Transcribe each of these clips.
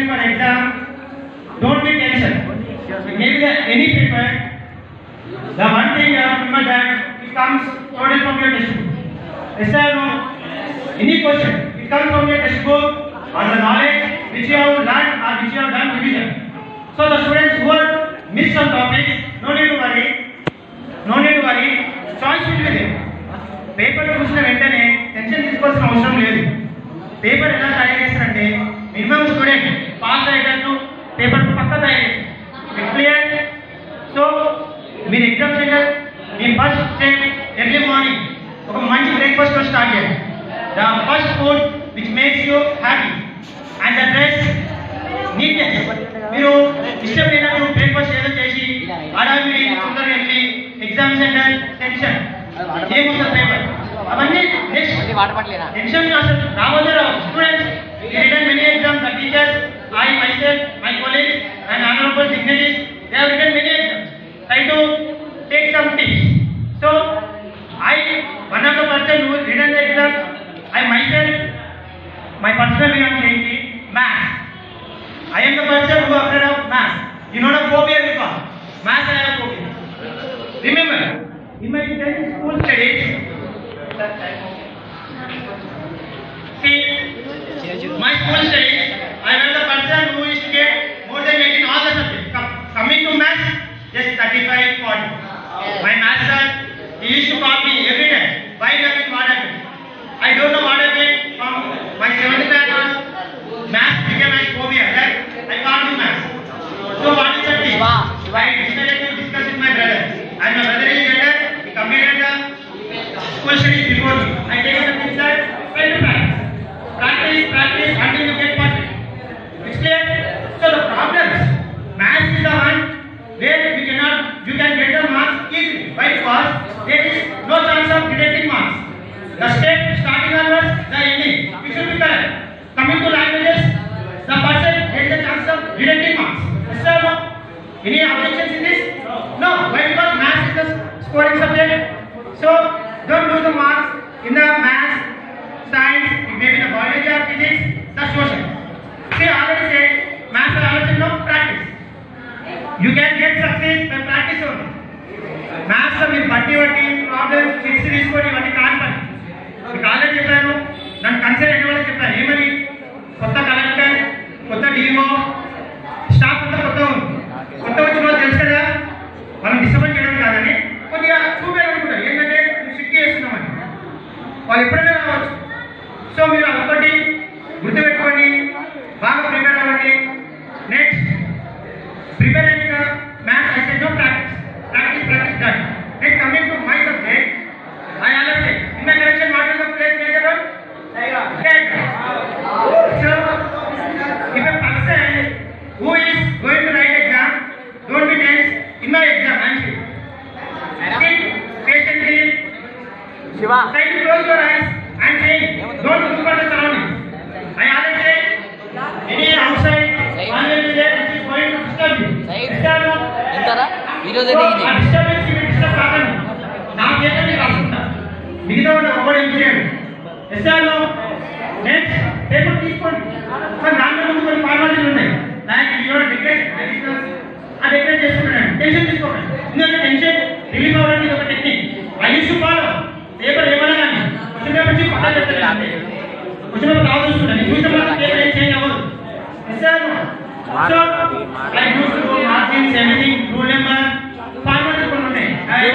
for exam, don't be tension. Maybe the, any paper, the one thing you have to remember that it comes totally from your textbook. Yes or no? Any question, it comes from your textbook or the knowledge which you have learned or which you have done revision. So the students who have missed some topics, no need to worry. No need to worry. Choice will be there. Paper చూసిన వెంటనే tension తీసుకోవాల్సిన అవసరం లేదు paper ఎలా తయారు చేస్తారంటే minimum student pass అయ్యేటట్టు paper పక్క తయారు చేస్తారు క్లియర్ సో మీరు ఎగ్జామ్ సెంటర్ మీ ఫస్ట్ స్టెప్ ఎర్లీ మార్నింగ్ ఒక మంచి బ్రేక్ఫాస్ట్ స్టార్ట్ చేయండి the first food which makes you happy and the dress neatness మీరు ఇష్టం లేనట్టు బ్రేక్ఫాస్ట్ ఏదో చేసి హడావిడి తొందరగా వెళ్ళి ఎగ్జామ్ సెంటర్ టెన్షన్ ఏముంటుంది పేపర్ అవన్నీ నెక్స్ట్ వాటర్ పట్టలేదా టెన్షన్ అసలు రావద్దు రావు students written many exams the teachers I myself my colleagues and honourable dignities they have written many exams try to take some tips so I one of the person who written the exam I myself my personal react ఏంటి maths I am the person who afraid of math. You know the phobia we call. Math I have phobia. Remember, in my intense school studies, see, my school studies, I was the person who used to get more than 18 all the subjects. Com- coming to math, just 35, 40. My math sir, he used to call me every time. Why nothing, what happened? I don't know what happened from my 7th class math became my phobia, right? I can't do math. So what is the thing? Shiva, Shiva. I decided to discuss with my brother. And my brother is better. He completed the school studies before me. I take the things that try to practice. Practice, practice until you get perfect. It's clear? So the problems, math is the one where we cannot, you can get the marks easily. Why? Because there is no chance of detecting marks. The step starting onwards, the ending. We should be correct. Coming to languages, the person gets the chance of detecting marks. Yes or no? Any objections in this? No. Why? Because math is the scoring subject. So don't lose the marks in the math, science, it may be the biology or physics, the social. See, already said, math is always no practice. You can get success by practice only. Maths లో మీరు బట్టి బట్టి problems fix తీసుకొని ఇవన్నీ కాని పని మీకు already చెప్పాను నన్ను కన్సల్ట్ అయిన వాళ్ళకి చెప్పాను ఏమని కొత్త కలెక్టర్ కొత్త డిఓ స్టాఫ్ అంతా కొత్త ఉంది కొత్త వచ్చిన వాళ్ళు తెలుసు కదా మనం డిస్టర్బెన్స్ చేయడం కాదని కొద్దిగా చూపేయాలనుకుంటారు ఏంటంటే మేము షిఫ్ట్ చేస్తున్నామని వాళ్ళు ఎప్పుడైనా రావచ్చు సో మీరు అదొకటి గుర్తుపెట్టుకోండి బాగా ప్రిపేర్ అవ్వండి నెక్స్ట్ ప్రిపేర్ అయ్యాక maths I said no practice practice practice done next coming to my subject I already said in my correction what is the place major role so if a person who is going to write exam don't be tense in my exam I'm sure sit patiently Shiva try to close your eyes and saying don't look at the surroundings I already said any outside always be there which is going to disturb you Right. disturb you ఎంతరా ఈరోజు so దిగింది ఆ disturbance కి disturb కాకండి నా చేత మీరు రాసుకుంటా మిగతా వాళ్ళు ఒకటి ఏం చేయండి ఎస్ఆర్లో నెక్స్ట్ పేపర్ తీసుకోండి మరి దాంట్లో ముందు కొన్ని ఫార్మాలిటీలు ఉన్నాయి లైక్ యువర్ డిక్రేట్ ఆ డిక్రేట్ చేసుకుంటాను టెన్షన్ తీసుకోండి ఎందుకంటే టెన్షన్ రిలీఫ్ అవ్వడానికి ఇది ఒక technique I use to follow paper ఏమైనా కానీ క్వశ్చన్ పేపర్ నుంచి పక్కన పెట్టాలి క్వశ్చన్ పేపర్ కావాలి చూసుకుంటాను చూసిన పేపర్ ఏం చేంజ్ అవ్వదు ఎస్ఆర్లో so like use to markings anything rule number ఫార్మాలిటీలు కొన్ని ఉన్నాయి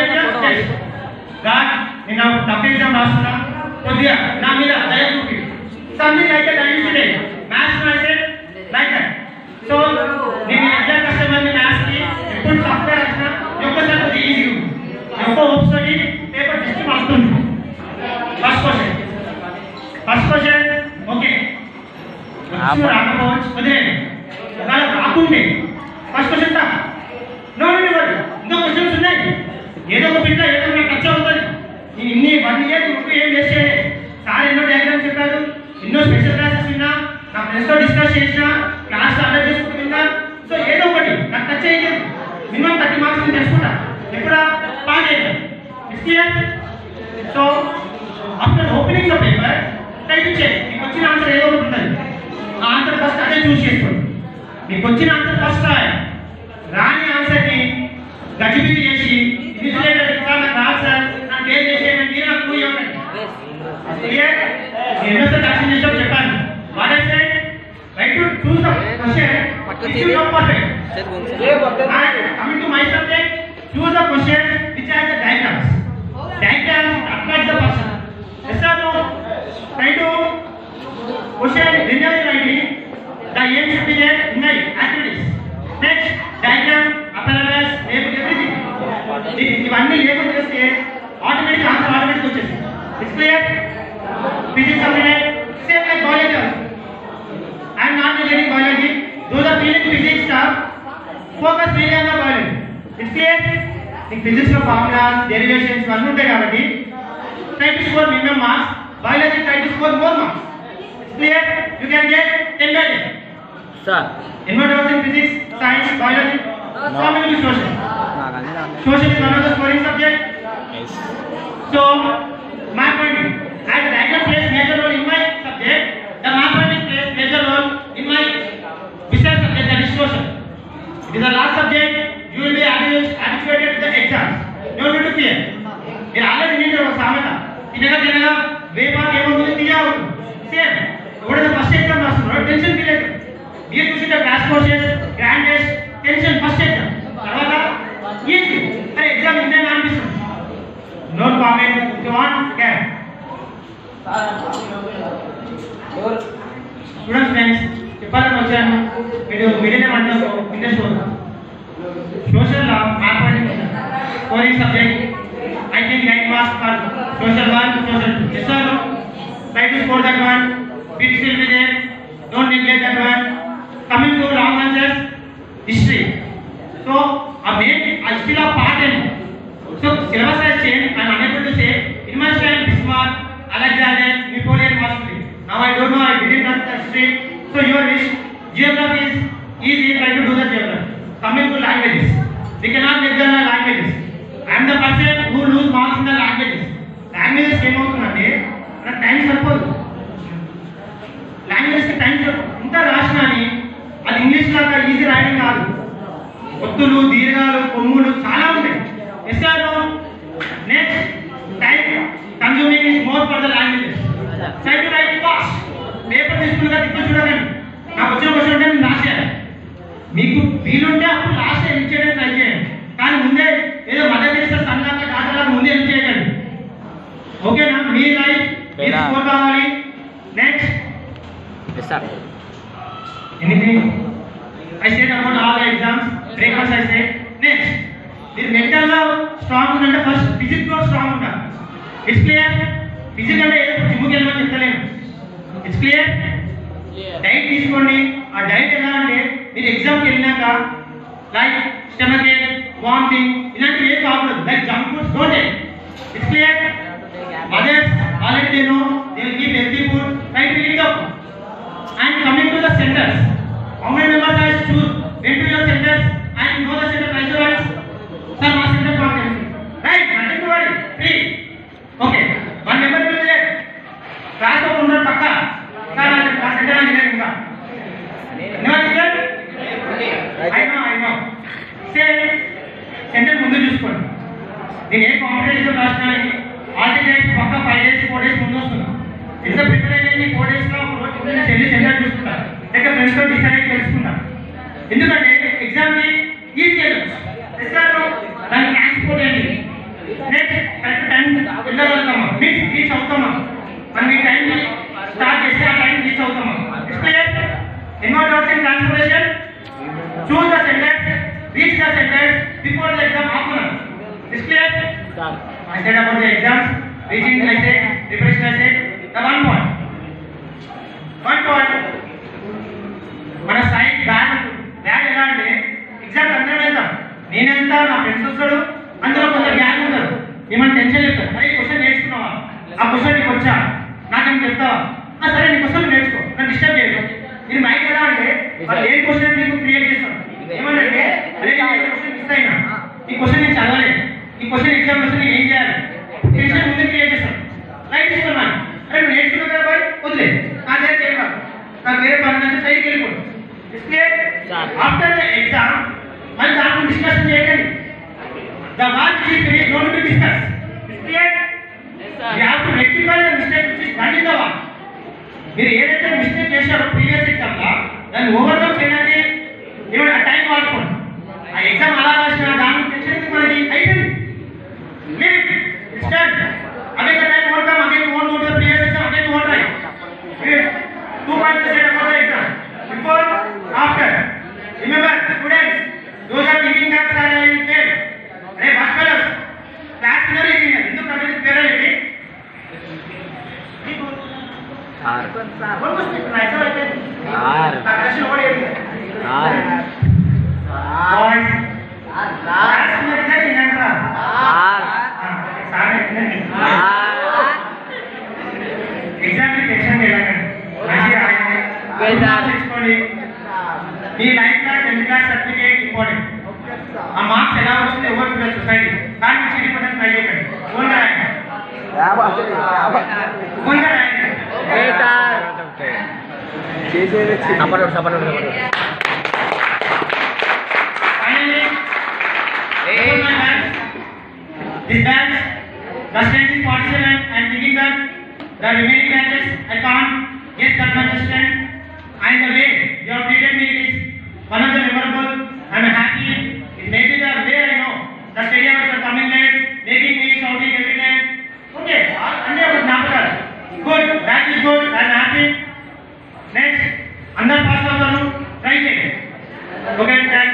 గాడ్ నేను టఫ్ ఎగ్జామ్ రాస్తున్నా కొద్దిగా నా మీద దయ చూపి something like that use today maths అయితే లైక్ దట్ సో నేను ఎగ్జామ్ కస్టమర్ మ్యాథ్స్ కి ఎప్పుడు టఫ్ గా రాసిన ఒక్కసారి కొద్దిగా ఈజీ ఒక్క ఒక్కసారి పేపర్ టెస్ట్ వస్తుంది first question first question okay వచ్చు రాకపోవచ్చు వదిలేండి ఒకవేళ రాకుంటే ఫస్ట్ క్వశ్చన్ తా నో నో నో ఇంకా క్వశ్చన్స్ ఉన్నాయి ఏదో ఒక బిడ్డ ఏదో ఒక ఖర్చు అవుతుంది నేను ఇన్ని వన్ ఇయర్ ముప్పై ఏం వేస్ట్ చేయలేదు సార్ ఎన్నో డయాగ్రామ్స్ చెప్పారు ఎన్నో స్పెషల్ క్లాసెస్ విన్నా నా ఫ్రెండ్స్తో డిస్కస్ చేసిన క్లాస్ అర్థం చేసుకుంటున్నా సో ఏదో ఒకటి నాకు టచ్ అయ్యేది మినిమం థర్టీ మార్క్స్ నేను తెలుసుకుంటా ఎప్పుడా పాస్ అయ్యాను clear so after opening the paper try to check మీకు వచ్చిన ఆన్సర్ ఏదో ఒకటి ఉంటుంది ఆ ఆన్సర్ ఫస్ట్ అదే చూస్ చేసుకోండి నీకు వచ్చిన ఆన్సర్ ఫస్ట్ రాయాలి రాని ఆన్సర్ని గజిబిజి చేసి ఇన్విజిలేటర్ ఎగ్జామ్ రాదు సార్ నాకు ఏం చేసేయండి మీరు నాకు clue ఇవ్వండి క్లియర్ ఎన్నోసారి యాక్షన్ చేసాం చెప్పాను what I said right to choose the question which you know perfect and coming to my subject choose the question which has the diagrams diagrams attract the person yes or no try to question linearly writing the aim should be there in my activities next diagram apparatus label everything ఇది- ఇవన్నీ label చేస్తే automatic answer automatic వచ్చేసి it's clear physics అంటే same like biology I am not relating biology those are feeling physics stuff focus media biology it's clear నీకు physics లో formulas derivations ఇవన్నీ ఉంటాయి కాబట్టి try to score minimum marks biology try to score more marks it's clear you can get 10 by 10 sir ఎన్నో doubts in physics science biology common social నాకు అన్నీ రాలేదు. Social is one of the scoring subject. So, mathematics. As the diagram plays major role in my subject, the mathematics plays major role in my research subject, that is social. It is the last subject. You will be habituated habituated to the exam. No need to fear. మీరు already నేను ఒక సామెత తినగా తినగా వేపాకు ఏముంటుంది తీయా ఉంటుంది same ఎవడైతే ఫస్ట్ ఎగ్జామ్ రాస్తున్నాడో టెన్షన్ ఫీల్ అవుతుంది మీరు చూసిన class courses grand test tension first exam తర్వాత ఏంటి అరే ఎగ్జామ్ ఇంతే అనిపిస్తుంది no comment you want can students friends చెప్పాలని వచ్చాను మీరు మీడియం అంటారు ఇంట్రెస్ట్ అవుతుంది సోషల్ లా mathematics scoring subject I think nine marks for social one social two yes or try to score that one bit still be there don't neglect that one coming to long answers history so ఆ main ఆ హిస్టరీలో part ఏంటి so syllabus has changed I'm unable to say in my time Bismarck Alexander Napoleon was free now I don't know I didn't know the history so your wish geography is easy try to do the geography coming to languages we cannot make the languages I am the person who lose marks in the languages languages ఏమవుతుందంటే మన time సరిపోదు language కి time సరిపోదు ఇంత రాసినా అని అది English లాగా ఈజీ రాయడం కాదు ఒత్తులు దీర్ఘాలు కొమ్ములు చాలా ఉంటాయి yes or no next time consuming is more for the languages try to write fast paper తీసుకుని తిప్పి చూడకండి నాకు వచ్చిన క్వశ్చన్ ఉంటే నేను రాసేయాలి మీకు వీలుంటే అప్పుడు లాస్ట్ ఎన్ని చేయడానికి ట్రై చేయండి కానీ ముందే ఏదో మదర్ టెస్ట్ సన్నాక డాక్టర్ ముందే ఎన్ని చేయకండి ఓకేనా మీ లైఫ్ మీరు పేరా. స్కోర్ కావాలి next yes sir Anything? I said about all the exams, breakfast I said. Next, మీరు mental గా స్ట్రాంగ్ ఉందంటే ఫస్ట్ ఫిజిక్స్ కూడా స్ట్రాంగ్ ఉండాలి ఇట్స్ క్లియర్ ఫిజిక్స్ అంటే ఏదో జిమ్కి వెళ్ళమని చెప్తలేను ఇట్స్ క్లియర్ డైట్ తీసుకోండి ఆ డైట్ ఎలా అంటే మీరు ఎగ్జామ్కి వెళ్ళినాక లైక్ స్టమక్ వామిటింగ్ ఇలాంటివి ఏం కాకూడదు like junk foods don't it's clear mothers already they know they will give healthy food try to eat up and coming to the centers. How many members I choose went to your centers and know the center price wise? Sir, my center not anything. Right, nothing to worry. Free. Okay. One member will there. Class of under pakka. Sir, I class center na nila inga. No, clear? I know, I know. Say, center ముందు చూసుకోండి నేను ఏ competition రాసినా alternate పక్క five days four days ముందు వస్తున్నా ఎంత prepare అయ్యింది ఫోర్ డేస్ లో ఒక రోజు ముందు నేను వెళ్ళి సెంటర్ చూసుకుంటా లేక ఫ్రెండ్స్ తో డిసైడ్ అయ్యి తెలుసుకుంటా ఎందుకంటే ఎగ్జామ్ ని ఈజీ ఎగ్జామ్ దాన్ని ట్రాన్స్పోర్ట్ అయ్యింది నెక్స్ట్ కరెక్ట్ టైం వెళ్ళగలుగుతామా మీన్స్ రీచ్ అవుతామా మనం ఈ టైం స్టార్ట్ చేస్తే ఆ టైం రీచ్ అవుతామా క్లియర్ ఎన్నో doubts in transportation choose the centers, reach the centers before the exam half an hour. Is clear? Sir I said about the exams, reaching I said, preparation I said, the one point. One point. మన side bad bad ఎలా అంటే exam అందరం వెళ్తాం నేను వెళ్తా నా friends వస్తాడు అందులో కొంత గ్యాంగ్ ఉంటారు ఏమైనా టెన్షన్ చెప్తారు అరే క్వశ్చన్ నేర్చుకున్నావా ఆ క్వశ్చన్ నీకు వచ్చా నాకేం చెప్తావా "ఆ, సరే నీ క్వశ్చన్ నేర్చుకో నన్ను డిస్టర్బ్ చేయదు మీరు మైండ్ ఎలా అంటే వాళ్ళు ఏ క్వశ్చన్ నీకు క్రియేట్ చేస్తాం ఏమనంటే అరే నేను క్వశ్చన్ మిస్ అయినా ఈ క్వశ్చన్ నేను చదవలేదు ఈ క్వశ్చన్ ఎగ్జామ్ వస్తే నేను ఏం చేయాలి టెన్షన్ ముందు క్రియేట్ చేస్తాం రైట్ తీసుకున్నాను అరే నువ్వు నేర్చుకున్నావు కదా బాయ్ వదిలే నా దగ్గర ఏం కాదు నాకు వేరే పని అంటే సైడ్కి వెళ్ళిపోదు clear Sir. After the exam మరి దాంట్లో డిస్కషన్ చేయకండి the work is finish don't be discuss clear you have to rectify the mistake which is done in the work మీరు ఏదైతే మిస్టేక్ చేశారో ప్రీవియస్ ఎగ్జామ్ లో దాన్ని ఓవర్కమ్ చేయడానికి ఏమైనా టైం వాడుకోండి ఆ ఎగ్జామ్ అలా రాసిన దాని టెన్షన్ మనకి అయిపోయింది Leave it. It's done. Again the time won't come, again you won't go to the previous exam, again you won't write. Leave it. Two points to say about the exam. Before, after. Remember, students, those are thinking that sir, I will fail. Hey, what fellows? Class dinner is here. Hindu community fair already. Sir One more thing, I saw it. Sir Question over here. Sir Boys. Class dinner is here, sir. Sir Ah, sir, sir exam tension చేయకండి మంచిగా రాయండి Okay, sir. తెచ్చుకోండి మీ life లో tenth class certificate important ఆ marks ఎలా వస్తుంది ఎవరు చూడదు సొసైటీ దాని నుంచి ఇండిపెండెన్స్ ట్రై చేయకండి ఓన్గా రాయండి ఓన్గా రాయండి okay sir separate separate separate Finally, before my batch, this batch, the strength is 47 and thinking that the remaining batches I can't get that much strength and the way you have treated me is one of the memorable. I'm happy. It may be the way I know. The stadium is coming late, making me shouting every time. Okay, అన్నీ ఒక జ్ఞాపకాలు good back is good I'm happy next అందరు pass అవుతారు try చేయండి okay thank